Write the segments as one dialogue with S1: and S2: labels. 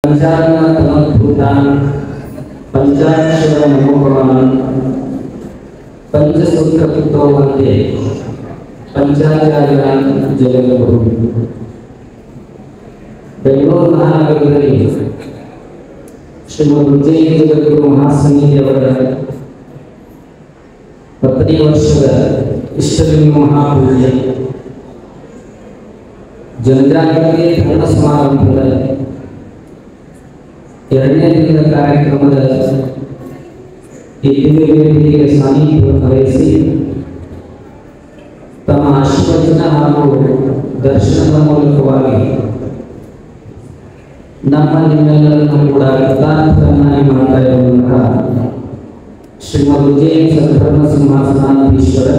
S1: पञ्चाङ्गतमद्भूतान् पञ्चाक्षरमनोभवान् पञ्चसूत्रकृतो वन्दे ಪಂಚಾಚಾರ್ಯಾನ್ ಜಗದ್ಗುರು ಬೆಂಗಳೂರು ಮಹಾನಗರದಲ್ಲಿ ಶ್ರೀಮದ್ ಉಜ್ಜಯಿನಿ ಜಗದ್ಗುರು ಮಹಾಸನ್ನಿಧಿಯವರ ಹತ್ತನೇ ವರ್ಷದ ಇಷ್ಟಲಿಂಗ ಮಹಾಪೂಜೆ ಜನಜಾಗೃತಿ ಧರ್ಮ ಸಮಾರಂಭದ ಎರಡನೇ ದಿನದ ಕಾರ್ಯಕ್ರಮದ ಈ ದಿವ್ಯ ವೇದಿಕೆಗೆ ಸಾನ್ನಿಧ್ಯವನ್ನು ವಹಿಸಿ ತಮ್ಮ ಆಶೀರ್ವಚನ ಹಾಗೂ ದರ್ಶನದ ಮೂಲಕವಾಗಿ ನಮ್ಮ ನಿಮ್ಮೆಲ್ಲರನ್ನು ಕೂಡ ಕೃತಾರ್ಥರನ್ನಾಗಿ ಮಾಡ್ತಾ ಇರುವಂತಹ ಶ್ರೀಮದ್ ಉಜ್ಜಯಿನಿ ಸದ್ಧರ್ಮ ಸಿಂಹಾಸನಾಧೀಶ್ವರ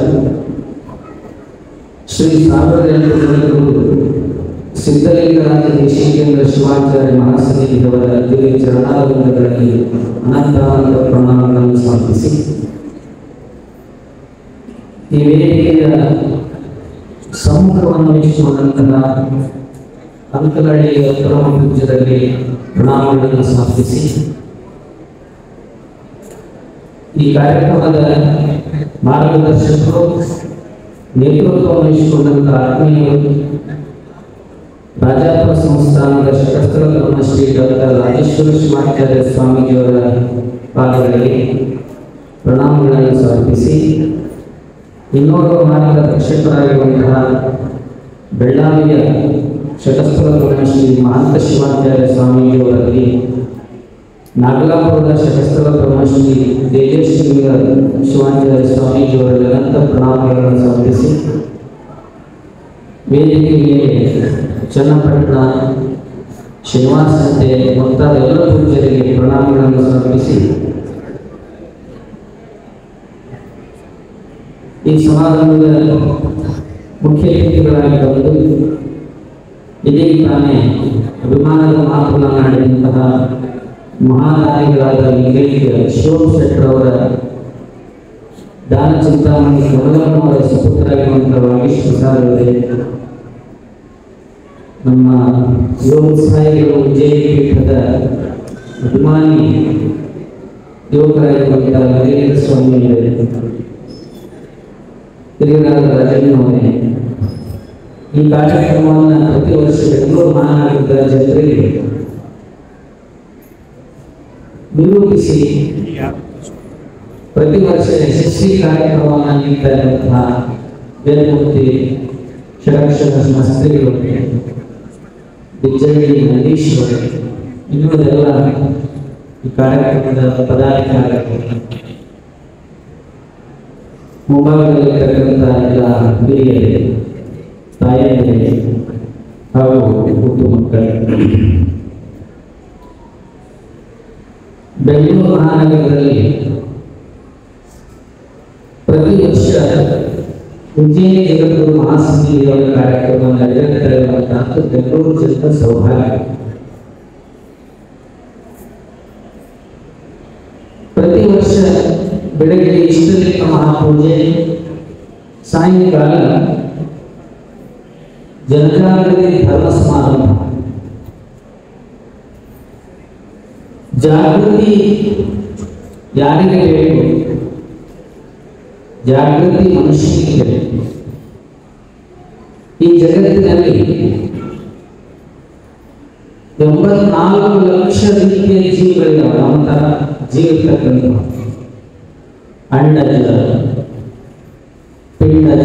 S1: ಶ್ರೀ ಸಾವಿರದ ಎಂಟುನೂರು ಸಿದ್ಧಲಿಂಗರಾಜ ದೇಶಿಕೇಂದ್ರ ಶಿವಾಚಾರ್ಯ ಮಹಾಸನ್ನಿಧಿಯವರ ದಿವ್ಯ ಚರಣಾರವಿಂದಗಳಲ್ಲಿ ಅನಂತಾನಂದ ಪ್ರಣಾಮಗಳನ್ನು ಸಮರ್ಪಿಸಿ ಈ ವೇದಿಕೆಯ ಸಮ್ಮುಖವನ್ನು ವಹಿಸುವಂತಹ ಅಂಕಲಹಳ್ಳಿಯ ಪರಮ ಪೂಜ್ಯದಲ್ಲಿ ಪ್ರಣಾಮಗಳನ್ನು ಸಮರ್ಪಿಸಿ ಈ ಕಾರ್ಯಕ್ರಮದ ಮಾರ್ಗದರ್ಶಕರು ನೇತೃತ್ವ ವಹಿಸಿಕೊಂಡಂತಹ ಆತ್ಮೀಯರು ರಾಜಾಪುರ ಸಂಸ್ಥಾನದ ಶಸ್ತ್ರ ಶ್ರೀ ಡಾಕ್ಟರ್ ರಾಜೇಶ್ವರ ಶಿವಾಚಾರ್ಯ ಸ್ವಾಮೀಜಿಯವರ ಪಾದಗಳಿಗೆ ಪ್ರಣಾಮಗಳನ್ನು ಸಮರ್ಪಿಸಿ ಇನ್ನೋರ್ವ ಮಾರ್ಗದರ್ಶಕರಾಗಿರುವಂತಹ ಬೆಳ್ಳಾವಿಯ ಶತಸ್ಥಲ ಶ್ರೀ ಮಹಾಂತ ಶಿವಾಚಾರ್ಯ ಸ್ವಾಮೀಜಿಯವರಲ್ಲಿ ನಾಗಲಾಪುರದ ಶತಸ್ಥಲ ಬ್ರಹ್ಮಶ್ರೀ ತೇಜಸ್ವಿ ಶಿವಾಚಾರ್ಯ ಸ್ವಾಮೀಜಿಯವರಲ್ಲಿ ಅನಂತ ಪ್ರಣಾಮಗಳನ್ನು ಸಮರ್ಪಿಸಿ ವೇದಿಕೆಗೆ ಚನ್ನಪಟ್ಟಣ ಶ್ರೀನಿವಾಸಂತೆ ಮುಂತಾದ ಎಲ್ಲ ಪೂಜ್ಯರಿಗೆ ಪ್ರಣಾಮಗಳನ್ನು ಸಮರ್ಪಿಸಿ ಈ ಸಮಾರಂಭದ ಮುಖ್ಯ ಅತಿಥಿಗಳಾಗಿ ಬಂದು ಇದೀಗ ತಾನೇ ಅಭಿಮಾನದ ಮಾತುಗಳನ್ನಾಡಿದಂತಹ ಮಹಾದಾನಿಗಳಾದ ಲಿಂಗೈಕ್ಯ ಶಿವಂ ಶೆಟ್ಟರವರ ದಾನ ಚಿಂತಾಮಣಿ ಕಮಲಮ್ಮವರ ಸುಪುತ್ರರಾಗಿರುವಂತಹ ವಾಗೀಶ್ ಪ್ರಸಾದವಿದೆ ನಮ್ಮ ಯೋಗ ಸಾಯಿಗಳು ಉಜ್ಜಯಿನಿ ಪೀಠದ ಅಭಿಮಾನಿ ಯುವಕರಾಗಿರುವಂತಹ ವೀರೇಂದ್ರ ಸ್ವಾಮಿ ಹಿರಿಯರಾದ ರಾಜಣ್ಣವರೇ ಈ ಕಾರ್ಯಕ್ರಮವನ್ನು ಪ್ರತಿ ವರ್ಷ ಬೆಂಗಳೂರು ಮಹಾನಗರದ ಜನರಿಗೆ ನಿರೂಪಿಸಿ ಪ್ರತಿ ವರ್ಷ ಯಶಸ್ವಿ ಕಾರ್ಯಕ್ರಮವನ್ನು ನೀಡ್ತಾ ಇರುವಂತಹ ವೇದಮೂರ್ತಿ ಷಡಕ್ಷರ ಶಾಸ್ತ್ರಿಗಳು ದಿಗ್ಜಯಡಿ ನಂದೀಶ್ವರ ಇನ್ನುಳಿದೆಲ್ಲ ಈ ಕಾರ್ಯಕ್ರಮದ ಪದಾಧಿಕಾರಿಗಳು ಮುಂಭಾಗದಲ್ಲಿರ್ತಕ್ಕಂಥ ಎಲ್ಲ ಹಿರಿಯರೇ ತಾಯಂದಿರೇ ಹಾಗೂ ಹುಟ್ಟು ಮಕ್ಕಳೇ ಬೆಂಗಳೂರು ಮಹಾನಗರದಲ್ಲಿ ಪ್ರತಿ ವರ್ಷ ಉಜ್ಜಯಿನಿ ಜಗದ್ಗುರು ಮಹಾಸಮಿತಿಯವರ ಕಾರ್ಯಕ್ರಮ ನಡೆಯುತ್ತಾ ಇರುವಂತಹ ಬೆಂಗಳೂರು ಜನರ ಸೌಭಾಗ್ಯ ಪ್ರತಿ ವರ್ಷ ಬೆಳಗ್ಗೆ ಇಷ್ಟಲಿಂಗ ಮಹಾಪೂಜೆ ಸಾಯಂಕಾಲ ಜನಜಾಗೃತಿ ಧರ್ಮ ಸಮಾರಂಭ ಜಾಗೃತಿ ಯಾರಿಗೆ ಬೇಕು ಜಾಗೃತಿ ಮನುಷ್ಯನಿಗೆ ಬೇಕು ಈ ಜಗತ್ತಿನಲ್ಲಿ ಎಂಬತ್ನಾಲ್ಕು ಲಕ್ಷ ರೀತಿಯ ಜೀವಿಗಳಿದ್ದಾವೆ ನಮ್ಮ ತರ ಜೀವಿರ್ತಕ್ಕಂಥ ಅಂಡಜ ಪಿಂಡಜ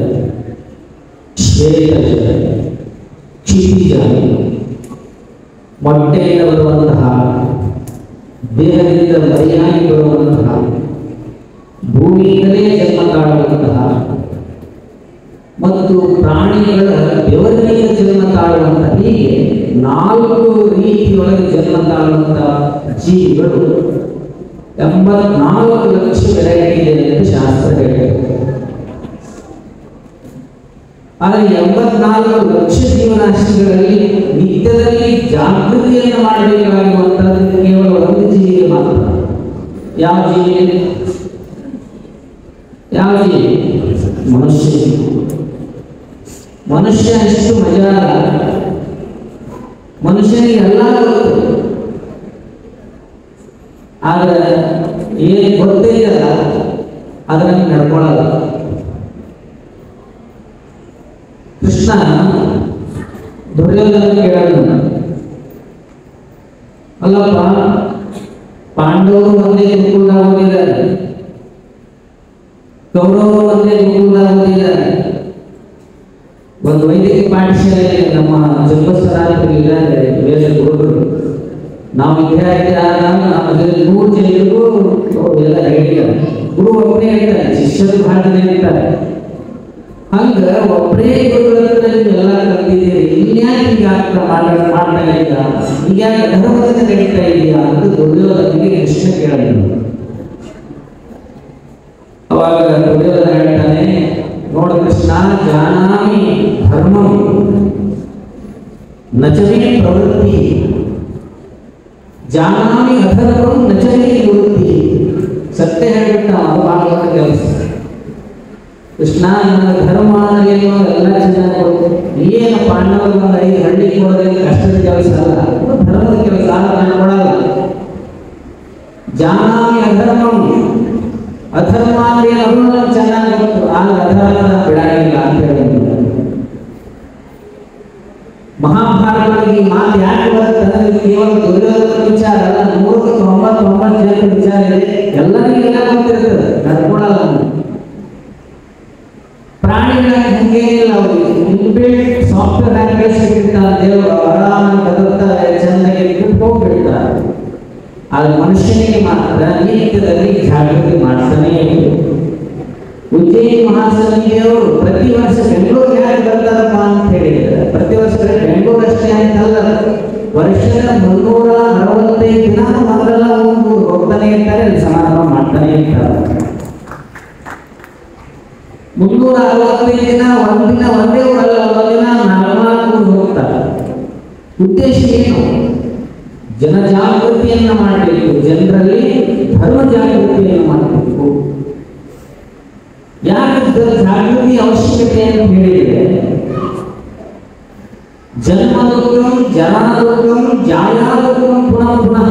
S1: ಶ್ವೇತಜ ಕ್ಷಿತಿಜ ಮೊಟ್ಟೆಯಿಂದ ಬರುವಂತಹ ದೇಹದಿಂದ ಮರೆಯಾಗಿ ಬರುವಂತಹ ಭೂಮಿಯಿಂದಲೇ ಜನ್ಮ ತಾಳುವಂತಹ ಮತ್ತು ಪ್ರಾಣಿಗಳ ಬೆವರಿನಿಂದ ಜನ್ಮ ತಾಳುವಂತಹ ಹೀಗೆ ನಾಲ್ಕು ರೀತಿಯೊಳಗೆ ಜನ್ಮ ತಾಳುವಂತಹ ಜೀವಿಗಳು ಎಂಬತ್ನಾಲ್ಕು ಲಕ್ಷ ವೆರೈಟಿ ಇದೆ ಅಂತ ಶಾಸ್ತ್ರ ಹೇಳಿದೆ ಆದರೆ ಎಂಬತ್ನಾಲ್ಕು ಲಕ್ಷ ಜೀವರಾಶಿಗಳಲ್ಲಿ ನಿತ್ಯದಲ್ಲಿ ಜಾಗೃತಿಯನ್ನು ಮಾಡಬೇಕಾಗಿರುವಂತಹದ್ದು ಕೇವಲ ಒಂದು ಜೀವಿಗೆ ಮಾತ್ರ ಯಾವ ಜೀವಿ ಯಾವ ಜೀವಿ ಮನುಷ್ಯ ಮನುಷ್ಯ ಎಷ್ಟು ಮಜಾ ಮನುಷ್ಯನಿಗೆ ಎಲ್ಲ ಗೊತ್ತು ಆದ್ರೆ ಏನು ಗೊತ್ತೇ ಇಲ್ಲ ಅದನ್ನು ನಡ್ಕೊಳ್ಳಲ್ಲ ಕೃಷ್ಣ ದುರ್ಯೋಧನ ಕೇಳಲ್ಲ ಅಲ್ಲಪ್ಪ ಪಾಂಡವರು ಒಂದೇ ಗುರುಕುಲಾಗೋದಿದ್ದಾರೆ ಕೌರವರು ಒಂದೇ ಗುರುಕುಲಾಗೋದಿದ್ದಾರೆ ಒಂದು ವೈದ್ಯಕೀಯ ಪಾಠಶಾಲೆಯಲ್ಲಿ ನಮ್ಮ ಜನ್ಮಸ್ಥರಾತ್ರಿ ಇದ್ದಾರೆ ವೇದ ಗುರುಗಳು ನಾವು ವಿದ್ಯಾರ್ಥಿ ಆದಾಗ ನಮಗೆ ನೂರು ಜನರಿಗೂ ಎಲ್ಲ ಹೇಳಿದ್ದಾರೆ ಗುರು ಒಬ್ಬನೇ ಹೇಳ್ತಾರೆ ಶಿಷ್ಯರು ಬಹಳ ಜನ ಇರ್ತಾರೆ ಹಂಗ ಒಬ್ಬರೇ ಗುರುಗಳ ಹತ್ರ ನೀವೆಲ್ಲ ಕಲ್ತಿದ್ದೀರಿ ಇನ್ಯಾಕೆ ಈಗ ಆಗ್ತಾ ಮಾತಾಡ ಮಾಡ್ತಾ ಇದ್ದೀರಾ ಹೀಗ್ಯಾಕೆ ಧರ್ಮದಿಂದ ನಡೀತಾ ಇದೆಯಾ ಅಂತ ದುರ್ಯೋಧನಿಗೆ ಕೃಷ್ಣ ಕೇಳಿದ್ರು ಅವಾಗ ದುರ್ಯೋಧನ ಹೇಳ್ತಾನೆ ನೋಡು ಕೃಷ್ಣ ಜಾನಾಮಿ ಧರ್ಮಂ ನಚಮೇ ಪ್ರವೃತ್ತಿ ಜಾನಾಮಿ ಅಧರ್ಮಂ ನಚಮೇ ನಿವೃತ್ತಿ ಸತ್ಯ ಹೇಳ್ಬಿಟ್ಟ ಅದು ಬಹಳ ದೊಡ್ಡ ಕೆಲಸ ಕೃಷ್ಣ ನನ್ನ ಧರ್ಮ ಅಂದ್ರೆ ಏನು ಎಲ್ಲ ಚೆನ್ನಾಗಿ ಕೊಡು ಏನು ಪಾಂಡವರು ಒಂದು ಐದು ಹಳ್ಳಿ ಕೊಡೋದೇ ಕಷ್ಟದ ಕೆಲಸ ಅಲ್ಲ ಅದು ಧರ್ಮದ ಕೆಲಸ ನಾನು ಕೊಡಲ್ಲ ಜಾನಾಮಿ ಅಧರ್ಮಂ ಅಧರ್ಮ ಅಂದ್ರೆ ಏನು ಅದು ನನಗೆ ಚೆನ್ನಾಗಿ ಗೊತ್ತು ಆಗ ಅಧರ್ಮನ ಬಿಡಂಗಿಲ್ಲ ಅಂತ ಹೇಳಿದ್ರು ಮಹಾಭಾರತದಲ್ಲಿ ಈ ಮಾತು ಯಾಕೆ ಬರುತ್ತೆ ಅಂದ್ರೆ ಕೇವಲ ದುರ್ಯೋಧನ ವಿಚಾರ ಅಲ್ಲ ನೂರಕ್ಕೆ ತೊಂಬತ್ತೊಂಬತ್ತು ಜನರ ವಿಚಾರ ಇದೆ ಎಲ್ಲರಿಗೂ ಎಲ್ಲ ಗೊತ್ತಿರ್ತದೆ ನಡ್ಕೊಳಲ್ಲ ನಾವು. ಪ್ರಾಣಿಗಳ ಹಂಗೇನಿಲ್ಲ ಅವ್ರಿಗೆ ಇನ್ಬಿಲ್ಟ್ ಸಾಫ್ಟ್ವೇರ್ ಆಗಿ ಬೆಳೆಸಿಟ್ಟಿರ್ತಾರೆ ದೇವರು ಆರಾಮ ಬದುಕ್ತಾ ಚೆನ್ನಾಗಿ ಬಿಟ್ಟು ಹೋಗ್ಬಿಡ್ತಾರೆ ಆದ್ರೆ ಮನುಷ್ಯನಿಗೆ ಮಾತ್ರ ನಿತ್ಯದಲ್ಲಿ ಜಾಗೃತಿ ಮಾಡ್ತಾನೇ ಇರ್ಬೇಕು. ಉಜ್ಜಯಿನಿ ಮಹಾಸಮಿತಿಯವರು ಪ್ರತಿ ವರ್ಷ ಬೆಂಗಳೂರು ಯಾಕೆ ಬರ್ತಾರಪ್ಪ ಅಂತ ಹೇಳಿದ್ರೆ ಪ್ರತಿ ವರ್ಷ ಬರೀ ಬೆಂಗಳೂರು ಅಷ್ಟೇ ಅಂತಲ್ಲ ವರ್ಷದ ಮುನ್ನೂರ ಅರವತ್ತೈದು ದಿನ ಮೊದಲೆಲ್ಲ ಒಂದು ಹೋಗ್ತಾನೆ ಇರ್ತಾರೆ ಅಲ್ಲಿ ಸಮಾರಂಭ ಮಾಡ್ತಾನೆ ಇರ್ತಾರೆ ಮುನ್ನೂರ ಅರವತ್ತೈದು ದಿನ ಒಂದಿನ ಒಂದೇ ಊರಲ್ಲ ಒಂದಿನ ನಾಲ್ಕು ಊರು ಹೋಗ್ತಾರೆ ಉದ್ದೇಶ ಏನು ಜನಜಾಗೃತಿಯನ್ನ ಮಾಡಬೇಕು ಜನರಲ್ಲಿ ಧರ್ಮ ಜಾಗೃತಿಯನ್ನು ಮಾಡಬೇಕು ಯಾಕೆ ದ- ಜಾಗೃತಿ ಅವಶ್ಯಕತೆ ಅಂತ ಹೇಳಿದ್ರೆ ಜನ್ಮ ದುಃಖಂ ಜನನ ದುಃಖಂ ಜಾಯಾ ದುಃಖಂ ಪುನಃ ಪುನಃ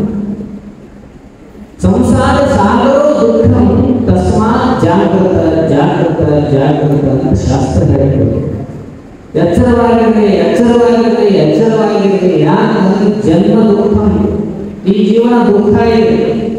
S1: ಸಂಸಾರ ಸಾಗರೋ ದುಃಖಂ ತಸ್ಮಾತ್ ಜಾಗೃತ ಜಾಗೃತ ಜಾಗೃತ ಅಂತ ಶಾಸ್ತ್ರ ಹೇಳಿದೆ ಎಚ್ಚರವಾಗಿರಲಿ ಎಚ್ಚರವಾಗಿರಲಿ ಎಚ್ಚರವಾಗಿರಲಿ ಯಾಕಂದ್ರೆ ಜನ್ಮ ದುಃಖ ಈ ಜೀವನ ದುಃಖ ಇದೆ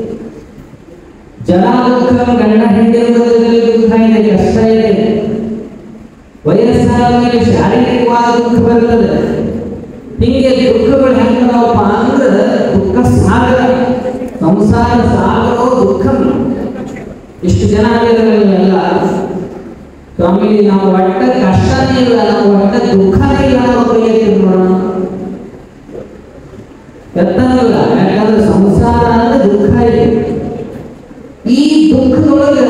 S1: ಜನ ದುಃಖ ಗಂಡ ಹೆಂಡತಿಗಳಲ್ಲಿ ದುಃಖ ಇದೆ ಕಷ್ಟ ಇದೆ ವಯಸ್ಸಾದ ಮೇಲೆ ಶಾರೀರಿಕವಾದ ದುಃಖ ಬರ್ತದೆ ಹಿಂಗೆ ದುಃಖಗಳು ಹೆಂಗದವಪ್ಪ ಅಂದ್ರೆ ದುಃಖ ಸಾಗರ ಸಂಸಾರ ಸಾಗರೋ ದುಃಖ ಇಷ್ಟು ಜನ ಆಗಿದ್ರಲ್ಲ ಎಲ್ಲ ಸ್ವಾಮಿ ನಾವು ಒಟ್ಟ ಕಷ್ಟನೇ ಇಲ್ಲ ನಾವು ಒಟ್ಟ ದುಃಖನೇ ಇಲ್ಲ ನಾವು ಕೈಯಲ್ಲಿ ನೋಡೋಣ ಎತ್ತನಲ್ಲ ಯಾಕಂದ್ರೆ ಸಂಸಾರ ಅಂದ್ರೆ ದುಃಖ ಇದೆ ಈ ದುಃಖದೊಳಗೆ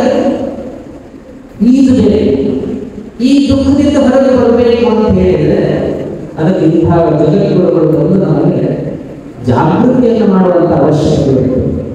S1: ಈಜಬೇಕು ಈ ದುಃಖದಿಂದ ಹೊರಗೆ ಬರಬೇಕು ಅಂತ ಹೇಳಿದ್ರೆ ಅದಕ್ಕೆ ಇಂತಹ ಜಗದ್ಗುರುಗಳು ಬಂದು ನಮಗೆ ಜಾಗೃತಿಯನ್ನು ಮಾಡುವಂತ ಅವಶ್ಯಕತೆ ಇದೆ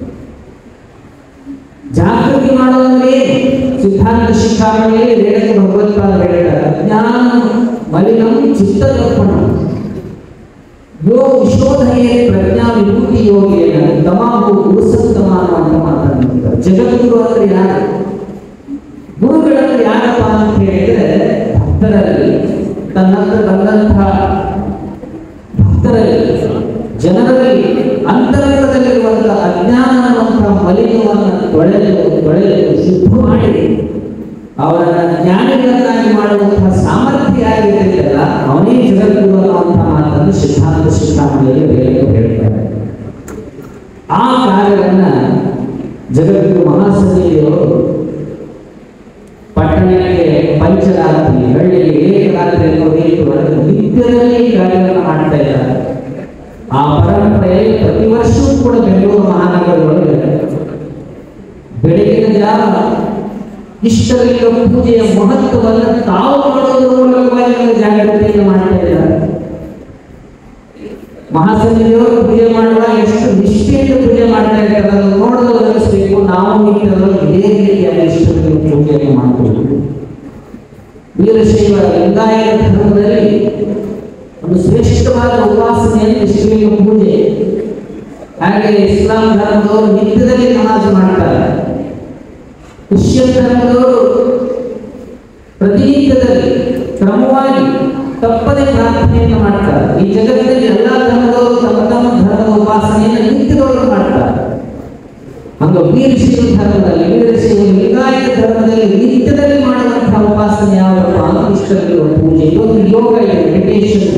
S1: ಜಾಗೃತಿ ಮಾಡುವಂದ್ರೆ ಸಿದ್ಧಾಂತ ಶಿಖಾಮಣಿಯಲ್ಲಿ ರೇಣುಕ ಭಗವತ್ಪಾದ ಹೇಳಿದ್ದಾರೆ ಅಜ್ಞಾನ ಮಲಿನಂ ಚಿತ್ತದರ್ಪಣ ಯೋ ವಿಶೋಧನೆಯೇ ಪ್ರಜ್ಞಾ ವಿಭೂತಿ ಯೋಗಿಯನ ತಮಾಹು ಗುರುಸಂತಮ ಅಂತ ಮಾತನಾಡ್ತಾರೆ ಜಗದ್ಗುರು ಅಂದ್ರೆ ಯಾರು ಗುರುಗಳಂದ್ರೆ ಯಾರಪ್ಪ ಅಂತ ಹೇಳಿದ್ರೆ ಭಕ್ತರಲ್ಲಿ ತನ್ನ ಹತ್ರ ಬಂದಂತಹ ಭಕ್ತರಲ್ಲಿ ಜನರಲ್ಲಿ ಅಂತರಂಗದಲ್ಲಿರುವಂತಹ ಅಜ್ಞಾನ ಅನ್ನುವಂತಹ ಮಲಿನವನ್ನು ತೊಳೆದು ತೊಳೆದು ಶುದ್ಧ ಮಾಡಿ ಅವರನ್ನ ಜ್ಞಾನಿಗಳನ್ನಾಗಿ ಮಾಡುವಂತಹ ಸಾಮರ್ಥ್ಯ ಯಾರಿಗಿರಲಿಲ್ಲ ಅವನೇ ಜಗದ್ಗುರು ಅನ್ನುವಂತಹ ಮಾತನ್ನು ಸಿದ್ಧಾಂತ ಶಿಕ್ಷಾಮಣಿಯಲ್ಲಿ ರೇಖೆ ಹೇಳ್ತಾರೆ ಆ ಕಾರ್ಯವನ್ನ ಜಗದ್ಗುರು ಮಹಾಸಭೆಯವರು ಪಟ್ಟಣಕ್ಕೆ ಪಂಚರಾತ್ರಿ ಹಳ್ಳಿಗೆ ಏಕರಾತ್ರಿ ಅನ್ನೋ ರೀತಿ ಒಳಗೆ ನಿತ್ಯದಲ್ಲಿ ಈ ಕಾರ್ಯವನ್ನು ಮಾಡ್ತಾ ಇದ್ದಾರೆ ಆ ಪರಂಪರೆಯಲ್ಲಿ ಪ್ರತಿ ವರ್ಷವೂ ಕೂಡ ಬೆಂಗಳೂರು ಮಹಾನಗರದೊಳಗೆ ಬೆಳಗಿನ ಜಾವ ಇಷ್ಟಲಿಂಗ ಪೂಜೆಯ ಮಹತ್ವವನ್ನು ತಾವು ಮಾಡೋದ್ರ ಮೂಲಕವಾಗಿ ಒಂದು ಜಾಗೃತಿಯನ್ನು ಮಾಡ್ತಾ ಇದ್ದಾರೆ ಮಹಾಸಂಧಿಯವರು ಪೂಜೆ ಮಾಡುವಾಗ ಎಷ್ಟು ನಿಷ್ಠೆಯಿಂದ ಪೂಜೆ ಮಾಡ್ತಾ ಇದ್ದಾರೆ ಅದನ್ನು ನೋಡಲು ಅನಿಸ್ಬೇಕು ನಾವು ನಿತ್ಯದಲ್ಲಿ ಇದೇ ರೀತಿಯಾಗಿ ಇಷ್ಟಲಿಂಗ ಪೂಜೆಯನ್ನು ಮಾಡಬೇಕು ವೀರಶೈವ ಲಿಂಗಾಯತ ಧರ್ಮದಲ್ಲಿ ಒಂದು ಶ್ರೇಷ್ಠವಾದ ಉಪಾಸನೆಯನ್ನು ಇಷ್ಟಲಿಂಗ ಪೂಜೆ ಹಾಗೆ ಇಸ್ಲಾಂ ಧರ್ಮದವರು ನಿತ್ಯದಲ್ಲಿ ನಮಾಜ್ ಮಾಡ್ತಾರೆ ಕ್ರಿಶ್ಚಿಯನ್ ಧರ್ಮದವರು ಪ್ರತಿನಿತ್ಯದಲ್ಲಿ ಕ್ರಮವಾಗಿ ತಪ್ಪದೆ ಪ್ರಾರ್ಥನೆಯನ್ನು ಮಾಡ್ತಾರೆ ಈ ಜಗತ್ತಿನಲ್ಲಿ ಎಲ್ಲಾ ಧರ್ಮದವರು ತಮ್ಮ ತಮ್ಮ ಧರ್ಮದ ಉಪಾಸನೆಯನ್ನು ನಿತ್ಯದವರು ಮಾಡ್ತಾರೆ ಹಂಗ ವೀರಶೈವ ಧರ್ಮದಲ್ಲಿ ವೀರಶೈವ ಲಿಂಗಾಯತ ಧರ್ಮದಲ್ಲಿ ನಿತ್ಯದಲ್ಲಿ ಮಾಡುವಂತಹ ಉಪಾಸನೆ ಯಾವಪ್ಪ ಅಂತ ಇಷ್ಟವಿರುವ ಪೂಜೆ ಇವತ್ತು ಯೋಗ ಇದೆ ಮೆಡಿಟೇಷನ್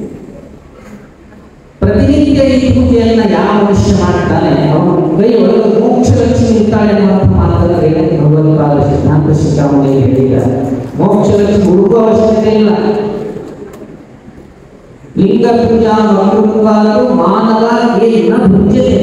S1: ಪ್ರತಿನಿತ್ಯ ಈ ಪೂಜೆಯನ್ನ ಯಾವ ಮನುಷ್ಯ ಮಾಡ್ತಾನೆ ಅವನ ಕೈ ಒಳಗೆ ಮೋಕ್ಷ ಲಕ್ಷ್ಮಿ ಇರ್ತಾಳೆ ಅನ್ನುವಂಥ ಮಾತನ್ನು ರೇಣು ಭಗವತ್ಪಾದ ಸಿದ್ಧಾಂತ ಶಿಖಾಮಣಿ ಹೇಳಿದ್ದಾರೆ ಮೋಕ್ಷ ಲಕ್ಷ್ಮಿ ಹುಡುಕುವ ಅವಶ್ಯಕತೆ ಇಲ್ಲ ಲಿಂಗ ಪೂಜಾ ಅಮೃತವಾದ ಮಾನವ ಏನ ಭುಜ್ಯತೆ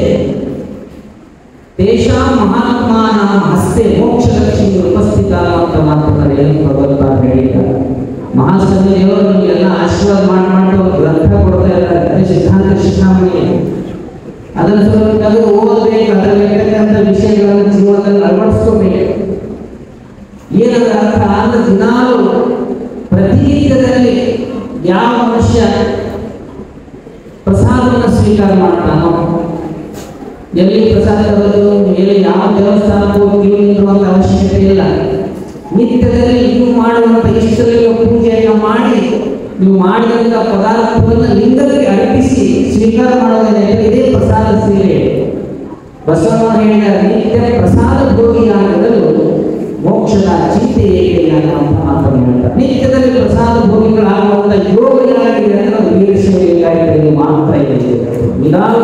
S1: ತೇಷಾಂ ಮಹಾತ್ಮಾನ ಹಸ್ತೆ ಮೋಕ್ಷ ಲಕ್ಷ್ಮಿ ಉಪಸ್ಥಿತ ಅಂತ ಮಾತನ್ನ ರೇಣು ಭಗವತ್ಪಾದ ಹೇಳಿದ್ದಾರೆ ಮಹಾಸಂಘದವರು ನಿಮಗೆಲ್ಲ ಆಶೀರ್ವಾದ ಮಾಡಿ ಮಾಡಿ ಅವ್ರು ಗ್ರಂಥ ಕೊಡ್ತಾ ಇದ್ದಾರೆ ಅದೇ ಸಿದ್ಧಾಂತ ಶಿಖಾಮಣಿ ಅದನ್ನು ಸ್ವಲ್ಪ ತೆಗೆದು ಓದಬೇಕು ಅದರಲ್ಲಿ ಇರ್ತಕ್ಕಂಥ ವಿಷಯಗಳನ್ನು ಜೀವನದಲ್ಲಿ ಅಳವಡಿಸ್ಕೋಬೇಕು ಏನದ ಅರ್ಥ ಅಂದ್ರೆ ದಿನಾಲು ಪ್ರತಿನಿತ್ಯದಲ್ಲಿ ಯಾವ ಮನುಷ್ಯ ಪ್ರಸಾದವನ್ನು ಸ್ವೀಕಾರ ಮಾಡ್ತಾನೋ ಎಲ್ಲಿ ಪ್ರಸಾದ ತರೋದು ಎಲ್ಲಿ ಯಾವ ದೇವಸ್ಥಾನಕ್ಕೂ ಕ್ಯೂ ನಿಲ್ಲುವಂತ ಅವಶ್ಯಕತೆ ಇಲ್ಲ ನಿತ್ಯದಲ್ಲಿ ನೀವು ಮಾಡುವಂತ ಇಷ್ಟಲಿಂಗ ಪೂಜೆಯನ್ನು ಮಾಡಿ ನೀವು ಮಾಡಿದಂತ ಪದಾರ್ಥವನ್ನು ಲಿಂಗಕ್ಕೆ ಅರ್ಪಿಸಿ ಸ್ವೀಕಾರ ಮಾಡೋದೇನೆ ಇದೇ ಪ್ರಸಾದ ಸೇವೆ ಬಸವಣ್ಣ ಹೇಳಿದ ನಿತ್ಯ ಪ್ರಸಾದ ಭೋಗಿಯಾಗಿರಲು ಮೋಕ್ಷದ ಚಿಂತೆ ಏಕೆ ಅನ್ನುವಂಥ ಮಾತನ್ನು ಹೇಳ್ತಾರೆ ನಿತ್ಯದಲ್ಲಿ ಪ್ರಸಾದ ಭೋಗಿಗಳಾಗುವಂತ ಯೋಗಿಗಳಾಗಿದೆ ಅಂದ್ರೆ ಅದು ವೀರಶೈವ ಲಿಂಗಾಯತರಿಗೆ ಮಾತ್ರ ಇದೆ ನಿಧಾನ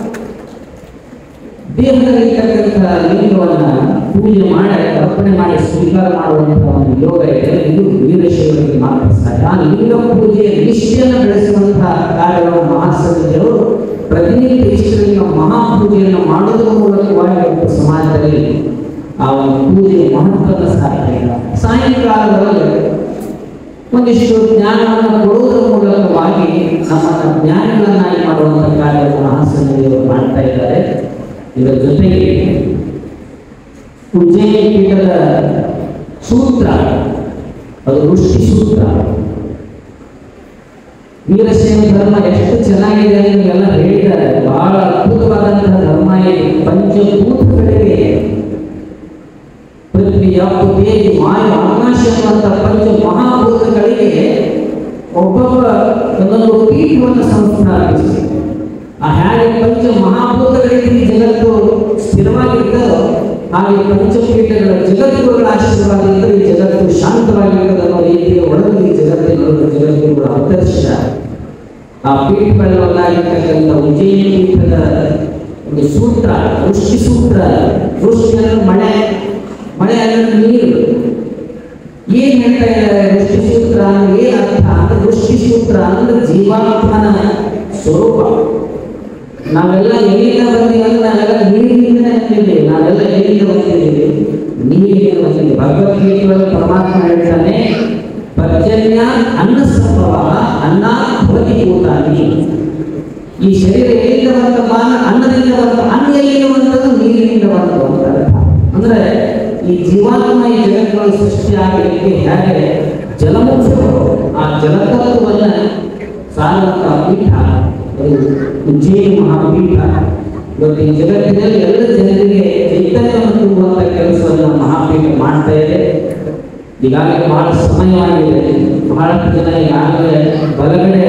S1: ದೇಹದಲ್ಲಿರ್ತಕ್ಕಂಥ ಲಿಂಗವನ್ನ ಪೂಜೆ ಮಾಡಿ ಅರ್ಪಣೆ ಮಾಡಿ ಸ್ವೀಕಾರ ಮಾಡುವಂತಹ ಒಂದು ಯೋಗ ಇದೆ ಇದು ವೀರಶೈವರಿಗೆ ಮಾತ್ರ ಸಾಧ್ಯ ಆ ಲಿಂಗ ಪೂಜೆಯ ನಿಷ್ಠೆಯನ್ನು ಬೆಳೆಸುವಂತಹ ಕಾರ್ಯವನ್ನು ಮಹಾಸಂಜರು ಪ್ರತಿನಿತ್ಯ ಇಷ್ಟಲಿಂಗ ಮಹಾಪೂಜೆಯನ್ನು ಮಾಡುವುದರ ಮೂಲಕವಾಗಿ ಒಬ್ಬ ಸಮಾಜದಲ್ಲಿ ಆ ಒಂದು ಪೂಜೆಯ ಮಹತ್ವವನ್ನು ಸಾಧ್ಯ ಸಾಯಂಕಾಲದಲ್ಲಿ ಒಂದಿಷ್ಟು ಜ್ಞಾನವನ್ನು ಕೊಡುವುದರ ಮೂಲಕವಾಗಿ ನಮ್ಮನ್ನು ಜ್ಞಾನಿಗಳನ್ನಾಗಿ ಮಾಡುವಂತಹ ಕಾರ್ಯವನ್ನು ಮಹಾಸಂಜೆಯವರು ಮಾಡ್ತಾ ಇದ್ದಾರೆ ಇದರ ಜೊತೆಗೆ ಉಜ್ಜಯಿನಿ ಪೀಠದ ಸೂತ್ರ ಅದು ಋಷಿ ಸೂತ್ರ ವೀರಶೈವ ಧರ್ಮ ಎಷ್ಟು ಚೆನ್ನಾಗಿದೆ ಅಂತ ನಿಮಗೆಲ್ಲ ಹೇಳಿದ್ದಾರೆ ಬಹಳ ಅದ್ಭುತವಾದಂತಹ ಧರ್ಮ ಇದೆ ಪಂಚಭೂತಗಳಿಗೆ ಪೃಥ್ವಿ ಅಪ್ಪು ದೇವಿ ವಾಯು ಆಕಾಶ ಅನ್ನುವಂಥ ಪಂಚ ಮಹಾಭೂತಗಳಿಗೆ ಒಬ್ಬೊಬ್ಬ ಒಂದೊಂದು ಪೀಠವನ್ನು ಸಂಸ್ಥಾಪಿಸಿ ಆ ಹೇಗೆ ಪಂಚ ಮಹಾಭೂತಗಳಿಗೆ ಈ ಜಗತ್ತು ಸ್ಥಿರವಾಗಿರ್ತದೋ ಹಾಗೆ ಪಂಚಪೀಠಗಳ ಜಗದ್ಗುರುಗಳ ಆಶೀರ್ವಾದದಿಂದ ಈ ಜಗತ್ತು ಶಾಂತವಾಗಿರ್ತದೆ ಅನ್ನೋ ರೀತಿಯ ಒಳಗೆ ಈ ಜಗತ್ತಿನ ಜಗದ್ಗುರುಗಳು ಅವತರಿಸಿದ್ದಾರೆ ಆ ಪೀಠಗಳಲ್ಲಾಗಿರ್ತಕ್ಕಂಥ ಉಜ್ಜಯಿನಿ ಪೀಠದ ಒಂದು ಸೂತ್ರ ವೃಷ್ಟಿ ಸೂತ್ರ ವೃಷ್ಟಿ ಅಂದ್ರೆ ಮಳೆ ಮಳೆ ಅಂದ್ರೆ ನೀರು ಏನ್ ಹೇಳ್ತಾ ಇದ್ದಾರೆ ವೃಷ್ಟಿ ಸೂತ್ರ ಅಂದ್ರೆ ಏನ್ ಅರ್ಥ ಅಂದ್ರೆ ವೃಷ್ಟಿ ಸೂತ್ರ ಅಂದ್ರೆ ಜೀವಾತ್ಮನ ಸ್ವರೂಪ ನಾವೆಲ್ಲ ಎಲ್ಲಿಂದ ಬಂದೀವಿ ಅಂದ್ರೆ ನಾವೆಲ್ಲ ನೀರಿನಿಂದ ಬಂದಿದ್ದೀವಿ ನಾವೆಲ್ಲ ಎಲ್ಲಿಂದ ಬಂದಿದ್ದೀವಿ ನೀರಿನಿಂದ ಬಂದಿದ್ದೀವಿ ಭಗವದ್ಗೀತೆಯಲ್ಲಿ ಪರಮಾತ್ಮ ಹೇಳ್ತಾನೆ ಪರ್ಜನ್ಯ ಅನ್ನ ಸಂಭವ ಅನ್ನ ಭವತಿ ಭೂತಾನಿ ಈ ಶರೀರ ಎಲ್ಲಿಂದ ಬಂತಪ್ಪ ಅಂದ್ರೆ ಅನ್ನದಿಂದ ಬಂತು ಅನ್ನ ಎಲ್ಲಿಂದ ಬಂತದ್ದು ನೀರಿನಿಂದ ಬಂತು ಅಂತ ಅರ್ಥ ಅಂದ್ರೆ ಈ ಜೀವಾತ್ಮ ಈ ಜಗತ್ತುಗಳು ಸೃಷ್ಟಿಯಾಗಲಿಕ್ಕೆ ಹೇಗೆ ಜಲಮುಖರು ಆ ಜಲತತ್ವವನ್ನ ಸಾರುವಂತಹ ಪೀಠ ಅದು ಉಜ್ಜಯಿನಿ ಮಹಾಪೀಠ ಇವತ್ತು ಈ ಜಗತ್ತಿನಲ್ಲಿ ಎಲ್ಲ ಜನರಿಗೆ ಚೈತನ್ಯವನ್ನು ತುಂಬುವಂತ ಕೆಲಸವನ್ನು ಮಹಾಪೀಠ ಮಾಡ್ತಾ ಇದೆ ಈಗಾಗಲೇ ಬಹಳ ಸಮಯವಾಗಿದೆ ಬಹಳಷ್ಟು ಜನ ಈಗಾಗಲೇ ಬಲಗಡೆ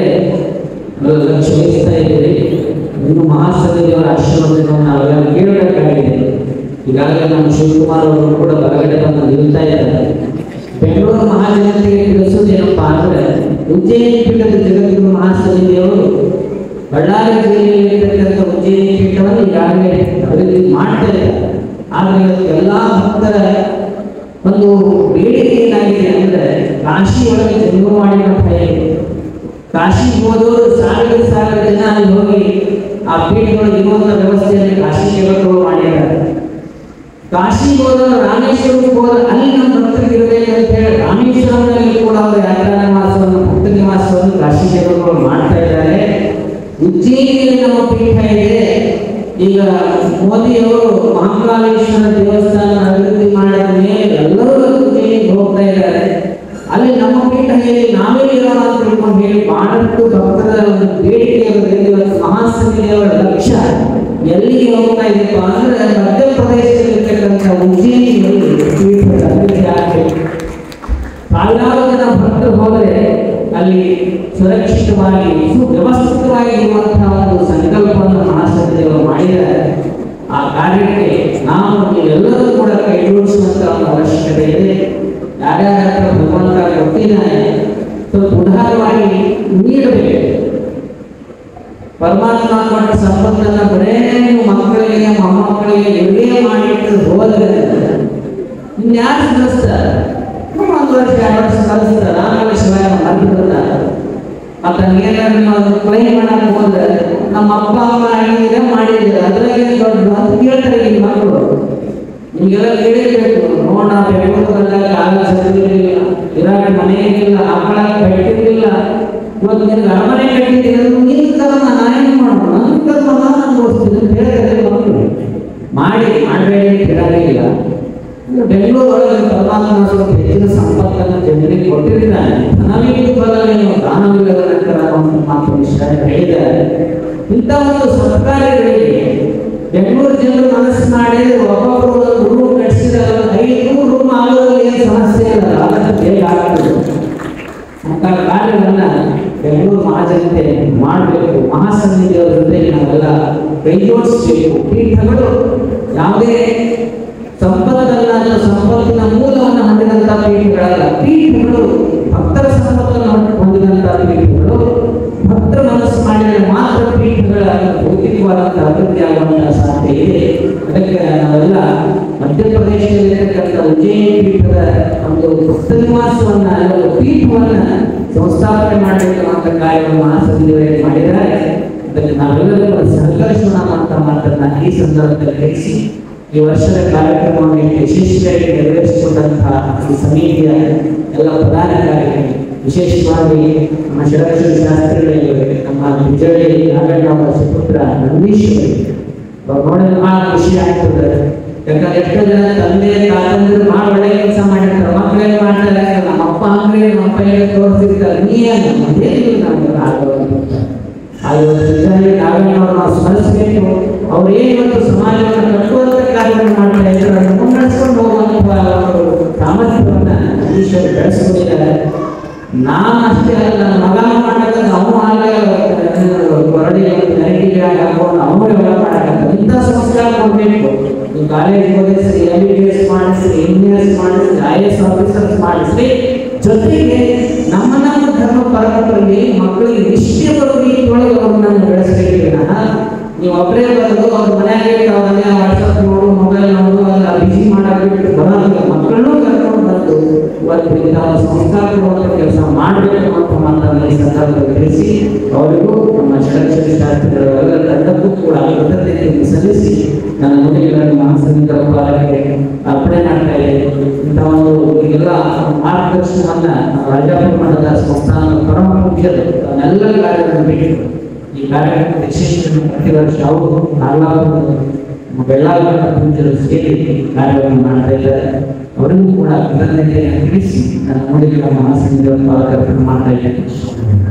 S1: ಲಕ್ಷ್ಯ ವಹಿಸ್ತಾ ಇದ್ದೀರಿ ಇನ್ನು ಮಹಾಸಭೆಯವರ ಆಶೀರ್ವಾದವನ್ನು ನಾವೆಲ್ಲ ಕೇಳಬೇಕಾಗಿದೆ ಈಗಾಗಲೇ ನಮ್ಮ ಶಿವಕುಮಾರ್ ಅವರು ಕೂಡ ಬಲಗಡೆ ಬಂದು ನಿಲ್ತಾ ಇದ್ದಾರೆ ಬೆಂಗಳೂರು ಮಹಾಜನತೆಗೆ ತಿಳಿಸೋದೇನಪ್ಪಾ ಅಂದ್ರೆ ಉಜ್ಜಯಿನಿ ಪೀಠದ ಜಗದ್ಗುರು ಮಹಾಸಮಿತಿಯವರು ಬಳ್ಳಾರಿ ಜಿಲ್ಲೆಯಲ್ಲಿ ಇರ್ತಕ್ಕಂಥ ಉಜ್ಜಯಿನಿ ಪೀಠವನ್ನು ಈಗಾಗಲೇ ಅಭಿವೃದ್ಧಿ ಮಾಡ್ತಾ ಇದ್ದಾರೆ ಆದರೆ ಇವತ್ತು ಎಲ್ಲ ಭಕ್ತರ ಒಂದು ಬೇಡಿಕೆ ಏನಾಗಿದೆ ಅಂದ್ರೆ ಕಾಶಿ ಒಳಗೆ ಜನ್ಮವಾಡಿ ಮಠ ಇದೆ ಕಾಶಿಗೆ ಹೋದವರು ಸಾವಿರ ಸಾವಿರ ಜನ ಅಲ್ಲಿ ಹೋಗಿ ಆ ಪೀಠಗಳು ಇರುವಂತ ವ್ಯವಸ್ಥೆಯಲ್ಲಿ ಕಾಶಿ ಸೇವಕರು ಮಾಡಿದ್ದಾರೆ ಕಾಶಿಗೆ ಹೋದವರು ರಾಮೇಶ್ವರಕ್ಕೆ ಹೋದ ಅಲ್ಲಿ ನಮ್ಮ ಭಕ್ತರಿಗೆ ಇರಬೇಕು ಅಂತ ಹೇಳಿ ರಾಮೇಶ್ವರದಲ್ಲಿ ಕೂಡ ಅವರು ಯಾತ್ರಾ ನಿವಾಸವನ್ನು ಭಕ್ತ ನಿವಾಸವನ್ನು ಕಾಶಿ ಸೇವಕರು ಮಾಡ್ತಾ ಇದ್ದಾರೆ ಉಜ್ಜಯಿನಿಯಲ್ಲಿ ನಮ್ಮ ಪೀಠ ಇದೆ ಈಗ ಮೋದಿಯವರು ಮಹಾಕಾಲೇಶ್ವರ ದೇವಸ್ಥಾನ ಅಭಿವೃದ್ಧಿ ಮಾಡಿದ ಮೇಲೆ ಎಲ್ಲರೂ ಉಜ್ಜಯಿನಿಗೆ ಹೋಗ್ತಾ ಇದ್ದಾರೆ ಅಲ್ಲಿ ನಮ್ಮ ಪೀಠ ಹೇಳಿ ನಾವೇ ಇರೋಣ ಅಂತ ತಿಳ್ಕೊಂಡು ಹೇಳಿ ಬಹಳಷ್ಟು ಭಕ್ತರ ಒಂದು ಬೇಡಿಕೆ ಇರೋದ್ರಿಂದ ಇವತ್ತು ಮಹಾಸಮಿತಿಯವರ ಲಕ್ಷ್ಯ ಎಲ್ಲಿಗೆ ಹೋಗ್ತಾ ಇದೀಪ ಅಂದ್ರೆ ಮಧ್ಯಪ್ರದೇಶದಲ್ಲಿರ್ತಕ್ಕಂಥ ಉಜ್ಜಯಿನಿಯಲ್ಲಿ ಪೀಠದ ಅಭಿವೃದ್ಧಿ ಆಗಬೇಕು ಸಾವಿರಾರು ಜನ ಭಕ್ತರು ಹೋದರೆ ಅಲ್ಲಿ ಸುರಕ್ಷಿತವಾಗಿ ಸುವ್ಯವಸ್ಥಿತವಾಗಿ ಇರುವಂತಹ ಒಂದು ಸಂಕಲ್ಪವನ್ನು ಮಹಾಸಂದೇವರು ಮಾಡಿದರೆ ಆ ಕಾರ್ಯಕ್ಕೆ ನಾವು ಎಲ್ಲರೂ ಕೂಡ ಕೈ ಜೋಡಿಸುವಂತಹ ಒಂದು ಅವಶ್ಯಕತೆ ಇದೆ ಯಾರ್ಯಾರ ಹತ್ರ ಭಗವಂತ ಕೊಟ್ಟಿದ್ದಾನೆ ಸ್ವಲ್ಪ ಉದಾರವಾಗಿ ನೀಡಬೇಕು ಪರಮಾತ್ಮ ಕೊಟ್ಟ ಸಂಪತ್ತನ್ನ ಬರೇ ನೀವು ಮಕ್ಕಳಿಗೆ ಮೊಮ್ಮಕ್ಕಳಿಗೆ ಇವರೇ ಮಾಡಿಟ್ಟು ಹೋದ್ರೆ ಇನ್ಯಾರು ಕಲಿಸ್ತಾರೆ ಒಂದು ವರ್ಷ ಎರಡು ವರ್ಷ ಕಲಿಸ್ತಾರೆ ಆಮೇಲೆ ಶಿವಾಯ ಮರ್ಬಿಡ್ತಾರೆ ಮತ್ತೆ ಏನಾದ್ರು ನಾವು ಕ್ಲೈಮ್ ಮಾಡಕ್ ಹೋದ್ರೆ ನಮ್ಮ ಅಪ್ಪ ಅಮ್ಮ ಆಗಿದೆ ಮಾಡಿದ್ರೆ ಅದ್ರಾಗೆ ದೊಡ್ಡ ಅಂತ ಕೇಳ್ತಾರೆ ಈ ಮಕ್ಕಳು ನಿಮಗೆಲ್ಲ ಕೇಳಿರ್ಬೇಕು ನೋಡ ಬೆಂಗಳೂರಲ್ಲ ಕಾಲ ಸರಿಯಿರಲಿಲ್ಲ ಇರಾಕ್ ಮನೆ ಇಲ್ಲ ಹಾಕೊಳಕ್ ಬೆಟ್ಟಿರಲಿಲ್ಲ ಇವತ್ತು ನಿನಗೆ ಅರಮನೆ ಕಟ್ಟಿದ್ದೀರಿ ಅದು ನಿನ್ನ ಕರ್ಮ ನಾನೇನು ಮಾಡೋಣ ನನ್ನ ಕರ್ಮ ನಾನು ಅನುಭವಿಸ್ತೀನಿ ಅಂತ ಹೇಳಿದ್ರೆ ಮಕ್ಕಳು ಮಾಡಿ ಮಾಡಬೇಡಿ ಕೇಳಲಿಲ್ಲ ಬೆಂಗಳೂರು ಒಳಗೆ ಪರಮಾತ್ಮ ಸ್ವಲ್ಪ ಹೆಚ್ಚಿನ ಸಂಪತ್ತನ್ನು ಜನರಿಗೆ ಕೊಟ್ಟಿದ್ದಾನೆ ನಮಗೆ ಬರಲೇನು ದಾನವಿಲ್ಲದರ ಮಾತು ವಿಷಯ ಹೇಳಿದ್ದಾರೆ ಇಂಥ ಒಂದು ಸರ್ಕಾರಗಳಿಗೆ ಬೆಂಗಳೂರು ಜನರು ಮನಸ್ಸು ಮಾಡಿ ಒಬ್ಬೊಬ್ಬರು ಒಂದು ರೂಮ್ ಕಟ್ಟಿಸಿದಾಗ ಐದು ರೂಮ್ ಆಗೋದ್ರಲ್ಲಿ ಏನು ಸಮಸ್ಯೆ ಇಲ್ಲ ಆದಷ್ಟು ಬೇಗ ಆಗ್ತದೆ ಅಂತ ಕಾರ್ಯಗಳನ್ನ ಬೆಂಗಳೂರು ಮಹಾಜನತೆ ಮಾಡಬೇಕು ಮಹಾಸನ್ನಿಧಿಯವರ ಜೊತೆಗೆ ನಾವೆಲ್ಲ ಕೈ ಜೋಡಿಸಬೇಕು ಪೀಠಗಳು ಯಾವುದೇ ಸಂಪತ್ತನ್ನ ಅಥವಾ ಸಂಪತ್ತಿನ ಮೂಲವನ್ನು ಹೊಂದಿದಂತಹ ಪೀಠಗಳಲ್ಲ ಪೀಠಗಳು ಭಕ್ತರ ಸಂಪತ್ತನ್ನು ಹೊಂದಿದಂತಹ ಪೀಠಗಳು ಭಕ್ತರ ಮನಸ್ಸು ಮಾಡಿದರೆ ಮಾತ್ರ ಪೀಠಗಳ ಭೌತಿಕವಾದಂತಹ ಅಭಿವೃದ್ಧಿ ಆಗುವಂತಹ ಸಾಧ್ಯತೆ ಇದೆ ಅದಕ್ಕೆ ನಾವೆಲ್ಲ ಮಧ್ಯಪ್ರದೇಶದಲ್ಲಿರ್ತಕ್ಕಂಥ ಉಜ್ಜಯಿನಿ ಪೀಠದ ಒಂದು ಭಕ್ತ ನಿವಾಸವನ್ನ ಒಂದು ಪೀಠವನ್ನ ಸಂಸ್ಥಾಪನೆ ಮಾಡಬೇಕು ಅಂತ ಕಾರ್ಯವನ್ನು ಮಹಾಸಂಧಿಯವರೇ ಮಾಡಿದ್ದಾರೆ ಅದಕ್ಕೆ ನಾವೆಲ್ಲರೂ ಕೂಡ ಸಹಕರಿಸೋಣ ಅಂತ ಮಾತನ್ನ ಈ ಸಂದರ್ಭದಲ್ಲಿ ತಿಳಿಸಿ ಈ ವರ್ಷದ ಕಾರ್ಯಕ್ರಮವನ್ನು ಇಷ್ಟು ಯಶಸ್ವಿಯಾಗಿ ನೆರವೇರಿಸಿಕೊಂಡಂತಹ ಈ ಸಮಿತಿಯ ಎಲ್ಲ ಪದಾಧಿಕಾರಿಗಳು ವಿಶೇಷವಾಗಿ ನಮ್ಮ ಷಡಕ್ಷರ ಶಾಸ್ತ್ರಿಗಳಿಗೆ ನಮ್ಮ ಬಿಜಳಿ ನಾಗಣ್ಣ ಅವರ ಸುಪುತ್ರ ನಂದೀಶ್ ಅವರಿಗೆ ಅವ್ರು ನೋಡಿದ್ರೆ ಬಹಳ ಖುಷಿ ಆಗ್ತದೆ ಯಾಕಂದ್ರೆ ಎಷ್ಟೋ ಜನ ತಂದೆ ತಾತಂದಿರು ಬಹಳ ಒಳ್ಳೆ ಕೆಲಸ ಮಾಡಿರ್ತಾರೆ ಮಕ್ಕಳೇ ಮಾಡ್ತಾರೆ ನಮ್ಮ ಅಪ್ಪ ಅಂದ್ರೆ ನಮ್ಮ ಅಪ್ಪ ಹೇಗೆ ತೋರಿಸಿರ್ತಾರೆ ನೀ ಏನು ಅದೇನಿಲ್ಲ ನಮ್ಗೆ ಆಗೋದು ಅದು ನಿಜವಾಗಿ ನಾವೇನು ಅವ್ರನ್ನ ಸ್ಮರಿಸಬೇಕು ಅವ್ರು ಏನು ಇವತ್ತು ಸಮಾಜವನ್ನು ಕಟ್ಟುವಂತ ಕಾರ್ಯವನ್ನು ಮಾಡ್ತಾ ಇದ್ದಾರೆ ಅದನ್ನು ಮುನ್ನಡೆಸ್ಕೊಂಡು ಹೋಗುವಂತಹ ಒಂದು ಸಾಮರ್ಥ್ಯವನ್ನ ಈಶ್ವರ ಬೆಳೆಸ್ಕೊಂಡಿದ್ದಾರೆ ನಾನು ಅಷ್ಟೇ ಅಲ್ಲ ನನ್ನ ಮಗ ಮಾಡಿದಾಗ ಅವನು ಹಾಗೆ ಹೊರಡಿ ನೆರೆಟಿಗೆ ಹಾಕೊಂಡು ಅವನು ವ್ಯವಹಾರ ಮಾಡಕ್ಕೆ ಇಂಥ ಸಂಸ್ಕಾರ ಕೊಡಬೇಕು ನೀವು ಕಾಲೇಜ್ ಓದಿಸ್ರಿ ಎಂ ಬಿ ಬಿ ಎಸ್ ಮಾಡಿಸ್ರಿ ಇಂಜಿನಿಯರ್ಸ್ ಮಾಡಿಸ್ರಿ ಐ ಎಸ್ ಆಫೀಸರ್ಸ್ ಮಾಡಿಸ್ರಿ ಜೊತೆಗೆ ನಮ್ಮ ನಮ್ಮ ಧರ್ಮ ಪರಂಪರೆಯಲ್ಲಿ ಮಕ್ಕಳಿಗೆ ನಿಷ್ಠೆ ಬರುವ ರೀತಿಯೊಳಗೆ ಅವ್ರನ್ನ ಬೆಳೆಸಬೇಕು ವಿನಃ ನೀವು ಒಬ್ಬರೇ ಬರೋದು ಅವ್ರ ಮನೆಯಾಗೆ ಅವ್ರನ್ನೇ ವಾಟ್ಸಪ್ ನೋಡು ಮೊಬೈಲ್ ನೋಡು ಅಲ್ಲ ಬಿಸಿ ಮಾಡಾಕ್ಬಿಟ್ಟು ಬರೋದಿಲ್ಲ ಮಕ್ಕಳನ್ನೂ ಕರ್ಕೊಂಡು ಬಂದು ಇವತ್ತು ಇಂತಹ ಸಂಸ್ಕಾರ ಕೊಡುವಂಥ ಕೆಲಸ ಮಾಡಬೇಕು ಅಂತ ಮಾತನ್ನ ಈ ಸಂದರ್ಭದಲ್ಲಿ ತಿಳಿಸಿ ಅವರಿಗೂ ನಮ್ಮ ಷಡಕ್ಷರಿ ಶಾಸ್ತ್ರಿಗಳೆಲ್ಲ ತಂಡಕ್ಕೂ ಕೂಡ ಕೃತಜ್ಞತೆಯನ್ನು ಸಲ್ಲಿಸಿ ನನ್ನ ನುಡಿಗಳನ್ನು ಮಹಾಸಂಗೀತ ಪಾಲಕರಿಗೆ ಅರ್ಪಣೆ ಮಾಡ್ತಾ ಇದ್ದೇನೆ ಇಂಥ ಒಂದು ಎಲ್ಲ ಮಾರ್ಗದರ್ಶನವನ್ನ ನಮ್ಮ ರಾಜಾಪುರ ಮಠದ ಸಂಸ್ಥಾನದ ಪರಮ ಮುಖ್ಯರು ತನ್ನೆಲ್ಲ ಕಾರ್ಯಗಳನ್ನು ಬಿಟ್ಟು ಈ ಕಾರ್ಯಕ್ರಮ ವಿಶೇಷ ಪ್ರತಿ ವರ್ಷ ಅವರು ನಾಲ್ಕು ಬೆಳ್ಳಾವಿ ಪೂಜ್ಯರು ಸೇರಿ ಕಾರ್ಯವನ್ನು ಮಾಡ್ತಾ ಇದ್ದಾರೆ ಅವರಿಗೂ ಕೂಡ ಕೃತಜ್ಞತೆಯನ್ನು ತಿಳಿಸಿ ನನ್ನ ನುಡಿಗಳ ಮಹಾಸಂಗೀತ ಪಾಲಕರನ್ನು ಮಾಡ್ತಾ ಇದ್ದೇನೆ